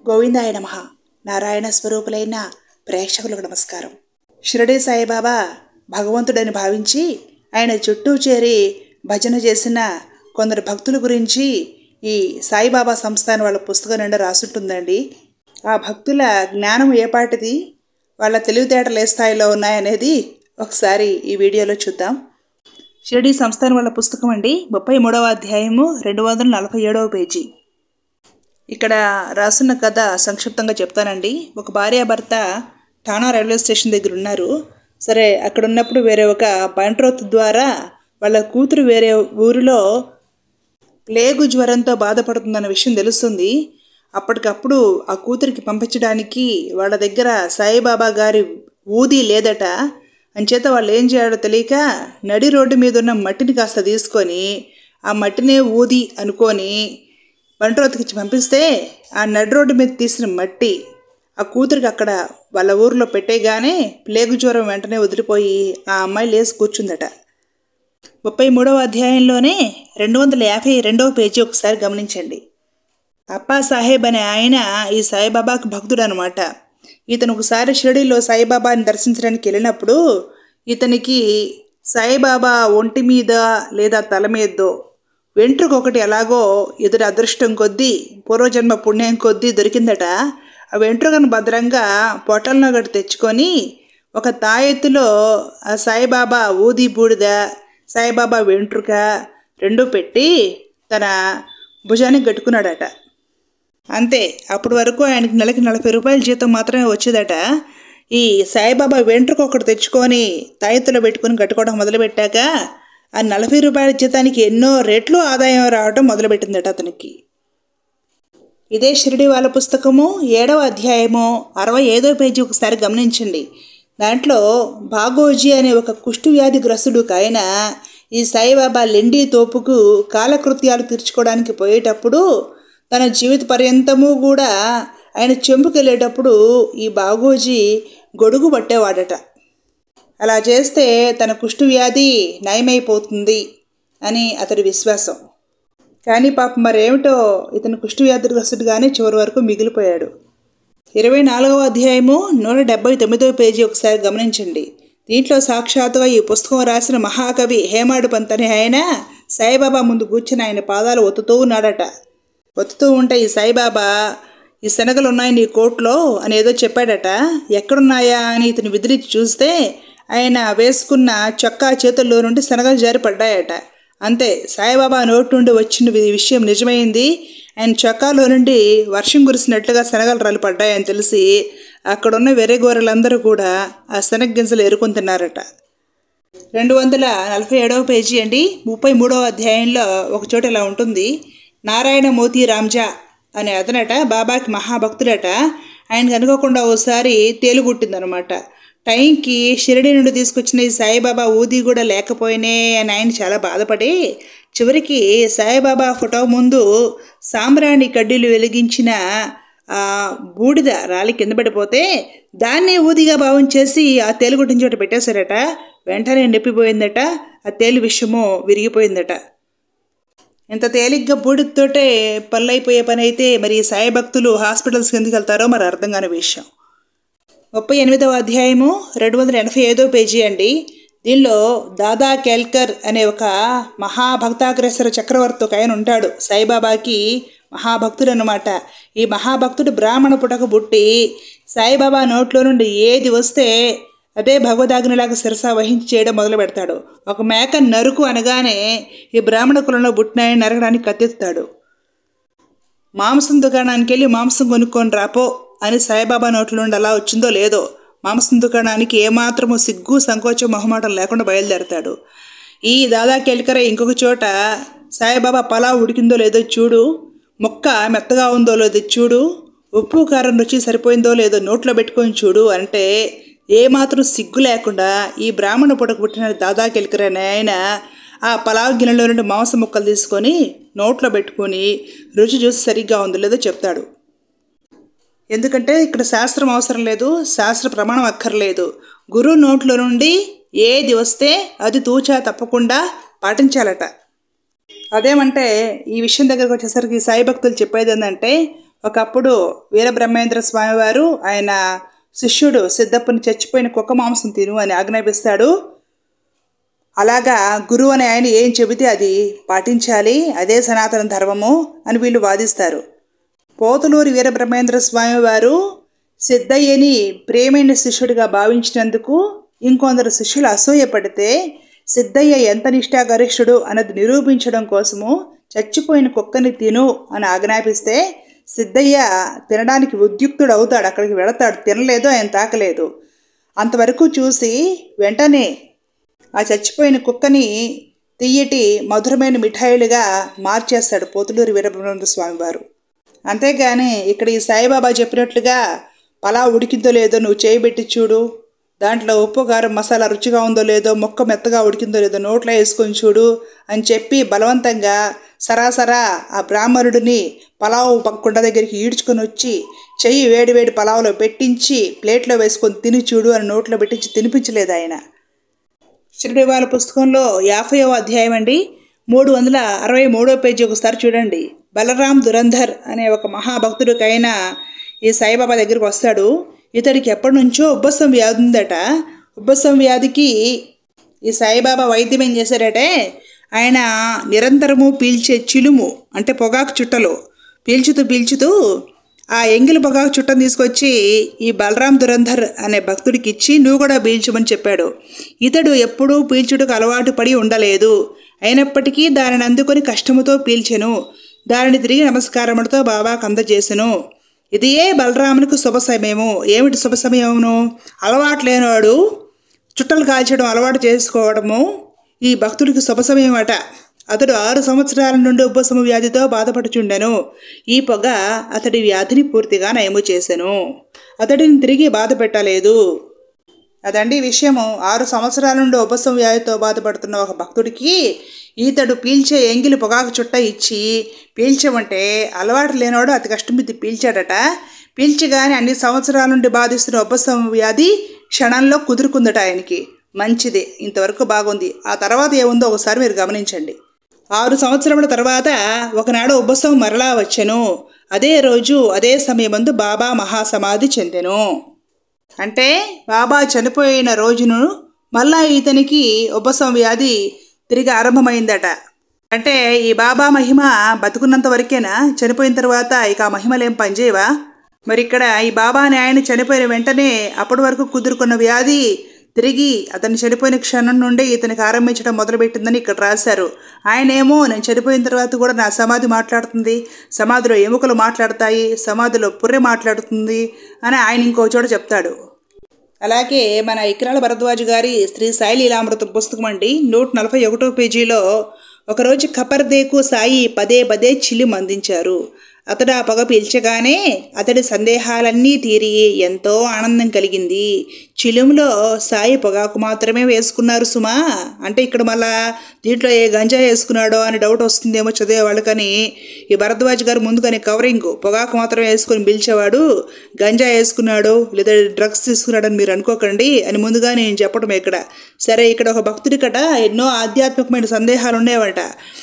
గోవిందాయ నమ నారాయణ స్వరూపులైన ప్రేక్షకులకు నమస్కారం షిరడి సాయిబాబా భగవంతుడని భావించి ఆయన చుట్టూ చేరి భజన చేసిన కొందరు భక్తుల గురించి ఈ సాయిబాబా సంస్థానం వాళ్ళ పుస్తకం నిండా రాసుంటుందండి ఆ భక్తుల జ్ఞానం ఏపాటిది వాళ్ళ తెలివితేటలు ఏ స్థాయిలో ఉన్నాయనేది ఒకసారి ఈ వీడియోలో చూద్దాం షిరడి సంస్థానం వాళ్ళ పుస్తకం అండి ముప్పై మూడవ అధ్యాయము రెండు వందల నలభై ఏడవ పేజీ ఇక్కడ రాసున్న కథ సంక్షిప్తంగా చెప్తానండి ఒక భార్యాభర్త ఠాణా రైల్వే స్టేషన్ దగ్గర ఉన్నారు సరే అక్కడ ఉన్నప్పుడు వేరే ఒక బంట్రోత్ ద్వారా వాళ్ళ కూతురు వేరే ఊరిలో ప్లేగు జ్వరంతో బాధపడుతుందన్న విషయం తెలుస్తుంది అప్పటికప్పుడు ఆ కూతురికి పంపించడానికి వాళ్ళ దగ్గర సాయిబాబా గారి ఊది లేదట అంచేత వాళ్ళు ఏం చేయాలో తెలియక నడి రోడ్డు మీద ఉన్న మట్టిని కాస్త తీసుకొని ఆ మట్టినే ఊది అనుకొని బంట్రోత్కిచ్చి పంపిస్తే ఆ నడి రోడ్డు మీద తీసిన మట్టి ఆ కూతురికి అక్కడ వాళ్ళ ఊరిలో పెట్టేగానే ప్లేగు జ్వరం వెంటనే వదిలిపోయి ఆ అమ్మాయి లేచి కూర్చుందట ముప్పై మూడవ అధ్యాయంలోనే రెండు వందల యాభై రెండవ పేజీ ఒకసారి గమనించండి అప్పా సాహెబ్ అనే ఆయన ఈ సాయిబాబాకు భక్తుడు అనమాట ఇతను ఒకసారి షిరడీలో సాయిబాబాని దర్శించడానికి వెళ్ళినప్పుడు ఇతనికి సాయిబాబా ఒంటి మీద లేదా తల మీదో వెంట్రుక ఒకటి ఎలాగో ఎదురు అదృష్టం కొద్దీ పూర్వజన్మ పుణ్యం కొద్దీ దొరికిందట ఆ వెంట్రుకను భద్రంగా పొట్టలను ఒకటి తెచ్చుకొని ఒక తాయెత్తులో ఆ సాయిబాబా ఊది బూడిద సాయిబాబా వెంట్రుక రెండు పెట్టి తన భుజానికి కట్టుకున్నాడట అంతే అప్పటి వరకు ఆయనకి నెలకి నలభై రూపాయల జీతం మాత్రమే వచ్చేదట ఈ సాయిబాబా వెంట్రుక ఒకటి తెచ్చుకొని తాయెత్తులో పెట్టుకుని కట్టుకోవడం మొదలుపెట్టాక ఆ నలభై రూపాయల జీతానికి ఎన్నో రెట్లు ఆదాయం రావడం మొదలుపెట్టిందట అతనికి ఇదే షిరిడి వాళ్ళ పుస్తకము ఏడవ అధ్యాయము అరవై ఐదో పేజీ ఒకసారి గమనించండి దాంట్లో బాగోజీ అనే ఒక కుష్టు వ్యాధి గ్రస్తుడు ఆయన ఈ సాయిబాబా లెండి తోపుకు కాలకృత్యాలు తీర్చుకోవడానికి పోయేటప్పుడు తన జీవిత పర్యంతము కూడా ఆయన చెంపుకెళ్ళేటప్పుడు ఈ బాగోజీ గొడుగు పట్టేవాడట అలా చేస్తే తన కుష్టు వ్యాధి నయమైపోతుంది అని అతడి విశ్వాసం కానీ పాపం మరేమిటో ఇతను కుష్టు వ్యాధిగ్రస్తుడుగానే చివరి వరకు మిగిలిపోయాడు ఇరవై నాలుగవ అధ్యాయము నూట డెబ్బై తొమ్మిదవ పేజీ ఒకసారి గమనించండి దీంట్లో సాక్షాత్తుగా ఈ పుస్తకం రాసిన మహాకవి హేమాడు పంత్ అనే ఆయన సాయిబాబా ముందు కూర్చుని ఆయన పాదాలు ఒత్తుతూ ఉన్నాడట ఒత్తుతూ ఉంటే ఈ సాయిబాబా ఈ శనగలు ఉన్నాయి నీ కోట్లో అని ఏదో చెప్పాడట ఎక్కడున్నాయా అని ఇతను విదిలిచి చూస్తే ఆయన వేసుకున్న చొక్కా చేతుల్లో నుండి శనగలు జారి పడ్డాయట అంతే సాయిబాబా నోటి నుండి వచ్చిన విషయం నిజమైంది ఆయన చొక్కాలో నుండి వర్షం కురిసినట్లుగా శనగలు రాలు పడ్డాయని తెలిసి అక్కడున్న వెర్రె గోరెలందరూ కూడా ఆ శనగ గింజలు ఎరుకొని తిన్నారట రెండు వందల నలభై ఏడవ పేజీ అండి ముప్పై మూడవ అధ్యాయంలో ఒక చోట ఇలా ఉంటుంది నారాయణ మోతీ రామ్జా అనే అతనట బాబాకి మహాభక్తుడట ఆయనకు అనుకోకుండా ఓసారి తేలుగుట్టిందనమాట టైంకి షిరిడి నుండి తీసుకొచ్చిన ఈ సాయిబాబా ఊది కూడా లేకపోయినే అని ఆయన చాలా బాధపడి చివరికి సాయిబాబా ఫోటో ముందు సాంబ్రాణి కడ్డీలు వెలిగించిన ఆ బూడిద రాలి కింద పడిపోతే దాన్నే ఊదిగా భావించేసి ఆ తేలుగుట్టిన చోట పెట్టేశారట వెంటనే నొప్పిపోయిందట ఆ తేలు విషయము విరిగిపోయిందట ఇంత తేలిగ్గా బూడిదతోటే పల్లైపోయే పని అయితే మరి సాయి భక్తులు హాస్పిటల్స్కి ఎందుకు వెళ్తారో మరి అర్థం కాని విషయం ముప్పై ఎనిమిదవ అధ్యాయము రెండు వందల ఎనభై ఐదో పేజీ అండి దీనిలో దాదా కేల్కర్ అనే ఒక మహాభక్తాగ్రేసర చక్రవర్తి ఒక ఆయన ఉంటాడు సాయిబాబాకి మహాభక్తుడు అనమాట ఈ మహాభక్తుడు బ్రాహ్మణ పుటక పుట్టి సాయిబాబా నోట్లో నుండి ఏది వస్తే అదే భగవదాగ్నిలాగా శిరస వహించి చేయడం మొదలు పెడతాడు ఒక మేక నరుకు అనగానే ఈ బ్రాహ్మణ కులంలో పుట్టినాయని నరకడానికి కత్తెత్తాడు మాంసం దుకాణానికి వెళ్ళి మాంసం కొనుక్కొని రాపో అని సాయిబాబా నోట్ల నుండి అలా వచ్చిందో లేదో మాంసం దుకాణానికి ఏమాత్రము సిగ్గు సంకోచం మొహమాటం లేకుండా బయలుదేరతాడు ఈ దాదా కెలికర ఇంకొక చోట సాయిబాబా పలావ్ ఉడికిందో లేదో చూడు మొక్క మెత్తగా ఉందో లేదో చూడు ఉప్పు కారం రుచి సరిపోయిందో లేదో నోట్లో పెట్టుకొని చూడు అంటే ఏమాత్రం సిగ్గు లేకుండా ఈ బ్రాహ్మణ పుటకు పుట్టిన దాదా కెలికర అనే ఆయన ఆ పలావ్ గిన్నెలో నుండి మాంసం ముక్కలు తీసుకొని నోట్లో పెట్టుకొని రుచి చూసి సరిగ్గా ఉందో లేదో చెప్తాడు ఎందుకంటే ఇక్కడ శాస్త్రం అవసరం లేదు శాస్త్ర ప్రమాణం అక్కర్లేదు గురువు నోట్లో నుండి ఏది వస్తే అది తూచా తప్పకుండా పాటించాలట అదేమంటే ఈ విషయం దగ్గరకు వచ్చేసరికి సాయి భక్తులు చెప్పేది ఏంటంటే ఒకప్పుడు వీరబ్రహ్మేంద్ర స్వామివారు ఆయన శిష్యుడు సిద్ధప్పని చచ్చిపోయిన కుక్క మాంసం తిను అని ఆజ్ఞాపిస్తాడు అలాగా గురువు అనే ఆయన ఏం చెబితే అది పాటించాలి అదే సనాతన ధర్మము అని వీళ్ళు వాదిస్తారు పోతులూరి వీరబ్రహ్మేంద్ర స్వామి వారు సిద్ధయ్యని ప్రేమైన శిష్యుడిగా భావించినందుకు ఇంకొందరు శిష్యులు అసూయపడితే సిద్ధయ్య ఎంత నిష్ఠాగరిష్ఠుడు అన్నది నిరూపించడం కోసము చచ్చిపోయిన కుక్కని తిను అని ఆజ్ఞాపిస్తే సిద్ధయ్య తినడానికి ఉద్యుక్తుడు అవుతాడు అక్కడికి వెళతాడు తినలేదు ఆయన తాకలేదు అంతవరకు చూసి వెంటనే ఆ చచ్చిపోయిన కుక్కని తియ్యటి మధురమైన మిఠాయిలుగా మార్చేస్తాడు పోతులూరి వీరబ్రహ్మేంద్ర స్వామి వారు అంతేగాని ఇక్కడ ఈ సాయిబాబా చెప్పినట్లుగా పలా ఉడికిందో లేదో నువ్వు చేయబెట్టి చూడు దాంట్లో ఉప్పు కారం మసాలా రుచిగా ఉందో లేదో మొక్క మెత్తగా ఉడికిందో లేదో నోట్లో వేసుకొని చూడు అని చెప్పి బలవంతంగా సరాసరా ఆ బ్రాహ్మణుడిని పలావు కుండ దగ్గరికి ఈడ్చుకొని వచ్చి చెయ్యి వేడి వేడి పలావులో పెట్టించి ప్లేట్లో వేసుకొని తిని చూడు అని నోట్లో పెట్టించి తినిపించలేదు ఆయన శ్రీడివాల పుస్తకంలో యాభైవ అధ్యాయం అండి మూడు వందల అరవై మూడో పేజీ ఒకసారి చూడండి బలరాం దురంధర్ అనే ఒక మహాభక్తుడికైన ఈ సాయిబాబా దగ్గరికి వస్తాడు ఇతడికి ఎప్పటి నుంచో ఉబ్బసం వ్యాధి ఉందట ఉబ్బసం వ్యాధికి ఈ సాయిబాబా వైద్యం ఏం చేశారంటే ఆయన నిరంతరము పీల్చే చిలుము అంటే పొగాకు చుట్టలు పీల్చుతూ పీల్చుతూ ఆ ఎంగిలి పొగాకు చుట్టం తీసుకొచ్చి ఈ బలరాం దురంధర్ అనే భక్తుడికి ఇచ్చి నువ్వు కూడా పీల్చమని చెప్పాడు ఇతడు ఎప్పుడూ పీల్చుటకు అలవాటు పడి ఉండలేదు అయినప్పటికీ దానిని అందుకొని కష్టముతో పీల్చెను దానిని తిరిగి నమస్కారములతో బాబాకు అందజేసెను ఇది ఏ బలరామునికి శుభ సమయము ఏమిటి శుభ సమయమును అలవాటు లేనివాడు చుట్టలు కాల్చడం అలవాటు చేసుకోవడము ఈ భక్తుడికి శుభ సమయం అట అతడు ఆరు సంవత్సరాల నుండి ఉపశమ వ్యాధితో బాధపడుచుండెను ఈ పొగ అతడి వ్యాధిని పూర్తిగా నయము చేసెను అతడిని తిరిగి బాధ పెట్టలేదు అదండి విషయము ఆరు సంవత్సరాల నుండి ఉపశమ వ్యాధితో బాధపడుతున్న ఒక భక్తుడికి ఈతడు పీల్చే ఎంగిలి పొగాకు చుట్ట ఇచ్చి పీల్చమంటే అలవాటు లేనివాడు అతి కష్టం ఇది పీల్చాడట పీల్చగానే అన్ని సంవత్సరాల నుండి బాధిస్తున్న ఉపశమ వ్యాధి క్షణంలో కుదురుకుందట ఆయనకి మంచిదే ఇంతవరకు బాగుంది ఆ తర్వాత ఏముందో ఒకసారి మీరు గమనించండి ఆరు సంవత్సరముల తర్వాత ఒకనాడు ఉపశమం మరలా వచ్చెను అదే రోజు అదే సమయమందు బాబా మహాసమాధి చెందెను అంటే బాబా చనిపోయిన రోజును మళ్ళా ఇతనికి ఉపశమ వ్యాధి తిరిగి ఆరంభమైందట అంటే ఈ బాబా మహిమ బతుకున్నంత వరకేనా చనిపోయిన తర్వాత ఇక ఆ మహిమలేం పనిచేయవా మరి ఇక్కడ ఈ బాబా అని ఆయన చనిపోయిన వెంటనే అప్పటి వరకు కుదురుకున్న వ్యాధి తిరిగి అతను చనిపోయిన క్షణం నుండి ఇతనికి ఆరంభించడం మొదలుపెట్టిందని ఇక్కడ రాశారు ఆయన ఏమో నేను చనిపోయిన తర్వాత కూడా నా సమాధి మాట్లాడుతుంది సమాధిలో ఎముకలు మాట్లాడతాయి సమాధిలో పుర్రె మాట్లాడుతుంది అని ఆయన ఇంకో చోట చెప్తాడు అలాగే మన ఇక్రాల భరద్వాజ్ గారి శ్రీ సాయి లీలామృతం పుస్తకం అండి నూట నలభై ఒకటో పేజీలో ఒకరోజు ఖపర్దేకు సాయి పదే పదే చిలిం అందించారు అతడు ఆ పొగ పీల్చగానే అతడి సందేహాలన్నీ తీరి ఎంతో ఆనందం కలిగింది చిలుములో సాయి పొగాకు మాత్రమే వేసుకున్నారు సుమా అంటే ఇక్కడ మళ్ళా దీంట్లో ఏ గంజా వేసుకున్నాడో అని డౌట్ వస్తుందేమో చదివే వాళ్ళకని ఈ భరద్వాజ్ గారు ముందుగానే కవరింగ్ పొగాకు మాత్రమే వేసుకొని పిలిచేవాడు గంజా వేసుకున్నాడు లేదా డ్రగ్స్ తీసుకున్నాడని మీరు అనుకోకండి అని ముందుగా నేను చెప్పడం ఇక్కడ సరే ఇక్కడ ఒక భక్తుడికట ఎన్నో ఆధ్యాత్మికమైన సందేహాలు ఉండేవట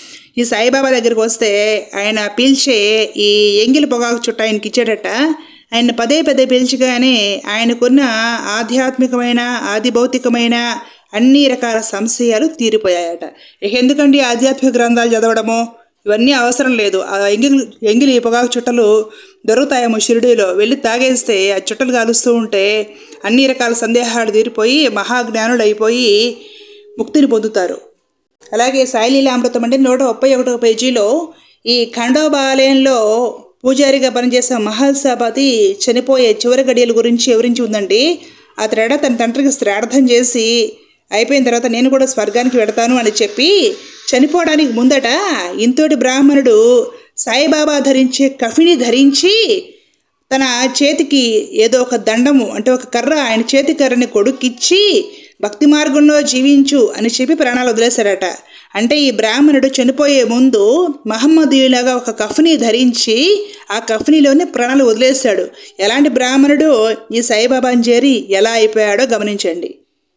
ఈ సాయిబాబా దగ్గరికి వస్తే ఆయన పీల్చే ఈ ఎంగిలి పొగాకు చుట్ట ఆయనకి ఇచ్చాడట ఆయన పదే పదే పీల్చగానే ఆయనకున్న ఆధ్యాత్మికమైన ఆది భౌతికమైన అన్ని రకాల సంశయాలు తీరిపోయాయట ఇక ఎందుకండి ఆధ్యాత్మిక గ్రంథాలు చదవడము ఇవన్నీ అవసరం లేదు ఆ ఎంగిలి ఎంగిలి పొగాకు చుట్టలు దొరుకుతాయేమో షిరిడీలో వెళ్ళి తాగేస్తే ఆ చుట్టలు కాలుస్తూ ఉంటే అన్ని రకాల సందేహాలు తీరిపోయి మహాజ్ఞానులు అయిపోయి ముక్తిని పొందుతారు అలాగే సాయిలీలామృతం అంటే నూట ముప్పై ఒకటో పేజీలో ఈ ఖండోబా ఆలయంలో పూజారిగా పనిచేసే మహల్సాపతి చనిపోయే చివరి గడియల గురించి వివరించి ఉందండి అతడ తన తండ్రికి శ్రార్థం చేసి అయిపోయిన తర్వాత నేను కూడా స్వర్గానికి వెడతాను అని చెప్పి చనిపోవడానికి ముందట ఇంతోటి బ్రాహ్మణుడు సాయిబాబా ధరించే కఫిని ధరించి తన చేతికి ఏదో ఒక దండము అంటే ఒక కర్ర ఆయన చేతి కర్రని కొడుకిచ్చి భక్తి మార్గంలో జీవించు అని చెప్పి ప్రాణాలు వదిలేశాడట అంటే ఈ బ్రాహ్మణుడు చనిపోయే ముందు మహమ్మదీయులాగా ఒక కఫ్ని ధరించి ఆ కఫ్నీలోనే ప్రాణాలు వదిలేశాడు ఎలాంటి బ్రాహ్మణుడు ఈ సాయిబాబాని చేరి ఎలా అయిపోయాడో గమనించండి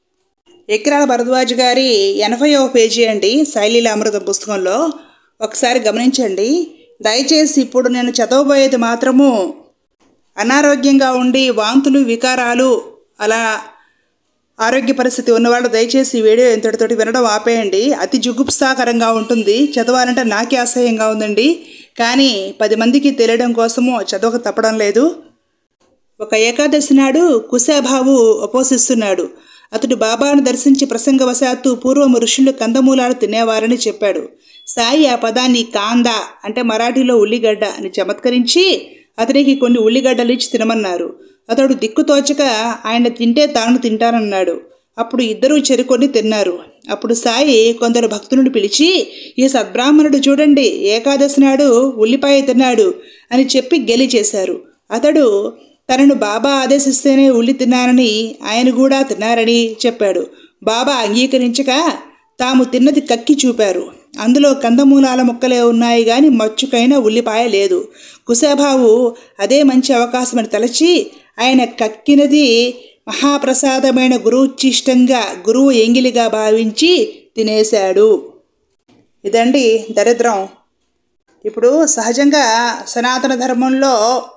ఎక్రాల భరద్వాజ్ గారి ఎనభైవ పేజీ అండి శైలీల అమృతం పుస్తకంలో ఒకసారి గమనించండి దయచేసి ఇప్పుడు నేను చదవబోయేది మాత్రము అనారోగ్యంగా ఉండి వాంతులు వికారాలు అలా ఆరోగ్య పరిస్థితి ఉన్నవాళ్ళు దయచేసి ఈ వీడియో ఇంతటితోటి వినడం ఆపేయండి అతి జుగుప్సాకరంగా ఉంటుంది చదవాలంటే నాకే అసహ్యంగా ఉందండి కానీ పది మందికి తెలియడం కోసము చదవక తప్పడం లేదు ఒక ఏకాదశి నాడు కుశాభావు ఉపోషిస్తున్నాడు అతడు బాబాను దర్శించి ప్రసంగవశాత్తు పూర్వము ఋషులు కందమూలాలు తినేవారని చెప్పాడు సాయి ఆ పదాన్ని కాంద అంటే మరాఠీలో ఉల్లిగడ్డ అని చమత్కరించి అతనికి కొన్ని ఉల్లిగడ్డలు ఇచ్చి తినమన్నారు అతడు దిక్కుతోచక ఆయన తింటే తాను తింటానన్నాడు అప్పుడు ఇద్దరూ చెరుకొని తిన్నారు అప్పుడు సాయి కొందరు భక్తులను పిలిచి ఈ సద్బ్రాహ్మణుడు చూడండి ఏకాదశి నాడు ఉల్లిపాయ తిన్నాడు అని చెప్పి గెలి చేశారు అతడు తనను బాబా ఆదేశిస్తేనే ఉల్లి తిన్నానని ఆయన కూడా తిన్నారని చెప్పాడు బాబా అంగీకరించక తాము తిన్నది కక్కి చూపారు అందులో కందమూలాల ముక్కలే ఉన్నాయి గాని మచ్చుకైన ఉల్లిపాయ లేదు కుశాబావు అదే మంచి అవకాశమని తలచి ఆయన కక్కినది మహాప్రసాదమైన గురువుచ్చిష్టంగా గురువు ఎంగిలిగా భావించి తినేశాడు ఇదండి దరిద్రం ఇప్పుడు సహజంగా సనాతన ధర్మంలో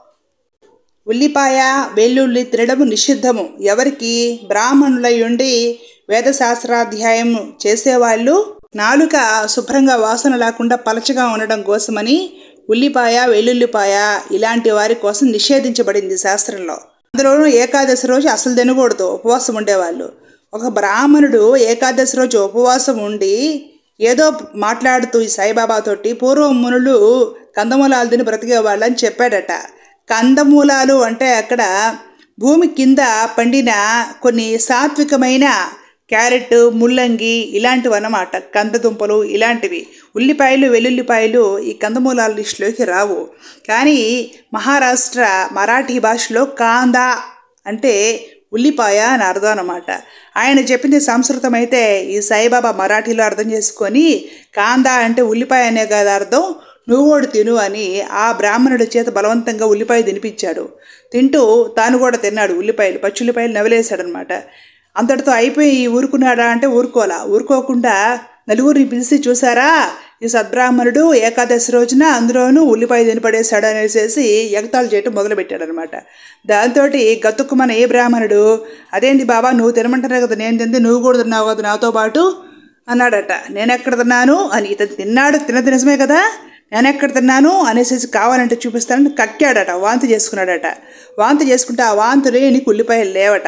ఉల్లిపాయ వెల్లుల్లి తినడం నిషిద్ధము ఎవరికి బ్రాహ్మణులై ఉండి వేదశాస్త్రాధ్యాయం చేసేవాళ్ళు నాలుక శుభ్రంగా వాసన లేకుండా పలచగా ఉండడం కోసమని ఉల్లిపాయ వెల్లుల్లిపాయ ఇలాంటి వారి కోసం నిషేధించబడింది శాస్త్రంలో అందులోనూ ఏకాదశి రోజు అసలు తినకూడదు ఉపవాసం ఉండేవాళ్ళు ఒక బ్రాహ్మణుడు ఏకాదశి రోజు ఉపవాసం ఉండి ఏదో మాట్లాడుతూ ఈ సాయిబాబాతోటి పూర్వం మునులు కందమూలాలు తిని బ్రతికేవాళ్ళని చెప్పాడట కందమూలాలు అంటే అక్కడ భూమి కింద పండిన కొన్ని సాత్వికమైన క్యారెట్ ముల్లంగి ఇలాంటివి అన్నమాట కందదుంపలు ఇలాంటివి ఉల్లిపాయలు వెల్లుల్లిపాయలు ఈ కందమూలాల లిస్టులోకి రావు కానీ మహారాష్ట్ర మరాఠీ భాషలో కాందా అంటే ఉల్లిపాయ అని అర్థం అనమాట ఆయన చెప్పింది సంస్కృతం అయితే ఈ సాయిబాబా మరాఠీలో అర్థం చేసుకొని కాందా అంటే ఉల్లిపాయ అనే కదా అర్థం నువ్వు కూడా తిను అని ఆ బ్రాహ్మణుడి చేత బలవంతంగా ఉల్లిపాయ తినిపించాడు తింటూ తాను కూడా తిన్నాడు ఉల్లిపాయలు పచ్చుల్లిపాయలు నవలేశాడనమాట అంతటితో అయిపోయి ఊరుకున్నాడా అంటే ఊరుకోలా ఊరుకోకుండా నలుగురిని పిలిచి చూసారా ఈ సద్బ్రాహ్మణుడు ఏకాదశి రోజున అందులోనూ ఉల్లిపాయ తినిపడేశాడు అనేసి ఎగతాళు చేయటం మొదలుపెట్టాడనమాట దాంతో గతుక్కుమన ఏ బ్రాహ్మణుడు అదేంటి బాబా నువ్వు తినమంటారే కదా నేను తింది నువ్వు కూడా తిన్నావు కదా నాతో పాటు అన్నాడట నేను ఎక్కడ తిన్నాను అని ఇతను తిన్నాడు తిన్నది నిజమే కదా నేను ఎక్కడ తిన్నాను అనేసి కావాలంటే చూపిస్తానని కక్కాడట వాంతి చేసుకున్నాడట వాంతి చేసుకుంటే ఆ వాంతులే నీకు ఉల్లిపాయలు లేవట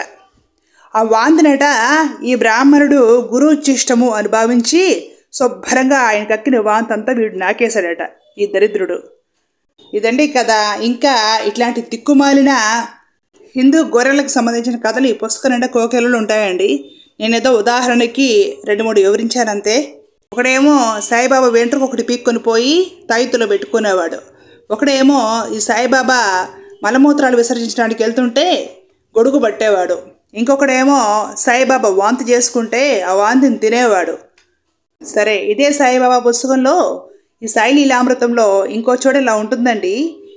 ఆ వాంతినట ఈ బ్రాహ్మణుడు గురుచిష్టము అని భావించి శుభ్రంగా ఆయన కక్కిన వాంతి అంతా వీడు నాకేశాడట ఈ దరిద్రుడు ఇదండి కదా ఇంకా ఇట్లాంటి దిక్కుమాలిన హిందూ గొర్రెలకు సంబంధించిన కథలు ఈ పుస్తకం నిండా కోకెలలో ఉంటాయండి నేనేదో ఉదాహరణకి రెండు మూడు వివరించానంతే ఒకడేమో సాయిబాబా వెంట్రుక ఒకటి పీక్కొని పోయి తాయితులో పెట్టుకునేవాడు ఒకడేమో ఈ సాయిబాబా మలమూత్రాలు విసర్జించడానికి వెళ్తుంటే గొడుగు పట్టేవాడు ఇంకొకడేమో సాయిబాబా వాంతి చేసుకుంటే ఆ వాంతిని తినేవాడు సరే ఇదే సాయిబాబా పుస్తకంలో ఈ సాయి లీలామృతంలో ఇంకో చోట ఇలా ఉంటుందండి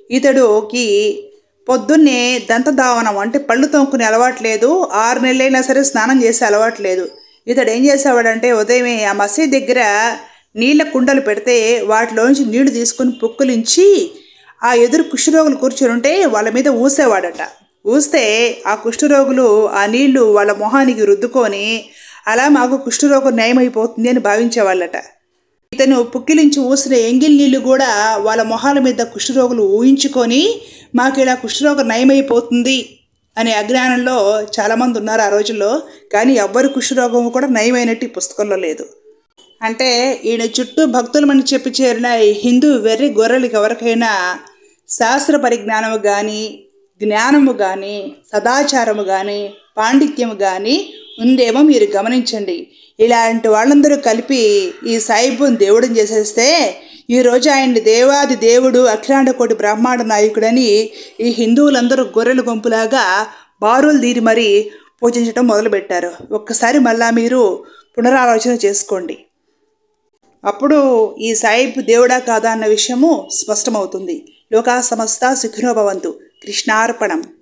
ఇతడుకి పొద్దున్నే దంతధావనం అంటే పళ్ళు తోముకునే అలవాటు లేదు ఆరు నెలలైనా సరే స్నానం చేసే అలవాటు లేదు ఇతడు ఏం చేసేవాడంటే ఉదయమే ఆ మసీద్ దగ్గర నీళ్ళ కుండలు పెడితే వాటిలోంచి నీళ్లు తీసుకుని పుక్కులించి ఆ ఎదురు కుష్ఠరోగులు కూర్చుని ఉంటే వాళ్ళ మీద ఊసేవాడట ఊస్తే ఆ కుష్ఠరోగులు ఆ నీళ్లు వాళ్ళ మొహానికి రుద్దుకొని అలా మాకు కుష్ఠరోగం నయమైపోతుంది అని భావించేవాళ్ళట ఇతను పుక్కిలించి ఊసిన ఎంగిల్ నీళ్లు కూడా వాళ్ళ మొహాల మీద కుష్ఠరోగులు ఊహించుకొని మాకు ఇలా కుష్ఠరోగం నయమైపోతుంది అనే అజ్ఞానంలో చాలామంది ఉన్నారు ఆ రోజుల్లో కానీ ఎవ్వరి కుష్ఠరోగం కూడా నయమైనట్టు ఈ పుస్తకంలో లేదు అంటే ఈయన చుట్టూ భక్తులమని చెప్పి చేరిన ఈ హిందూ వెర్రి గొర్రెలకి ఎవరికైనా శాస్త్ర పరిజ్ఞానము కానీ జ్ఞానము కానీ సదాచారము కానీ పాండిత్యము కానీ ఉందేమో మీరు గమనించండి ఇలాంటి వాళ్ళందరూ కలిపి ఈ సాయిబుని దేవుడిని చేసేస్తే ఈరోజు ఆయన్ని దేవాది దేవుడు అఖిలాండ కోటి బ్రహ్మాండ నాయకుడని ఈ హిందువులందరూ గొర్రెల గుంపులాగా బారులు తీరి మరీ పూజించడం మొదలుపెట్టారు ఒక్కసారి మళ్ళా మీరు పునరాలోచన చేసుకోండి అప్పుడు ఈ సాయిబ్ దేవుడా కాదా అన్న విషయము స్పష్టమవుతుంది లోకా సమస్త సుఖినోభవంతు కృష్ణార్పణం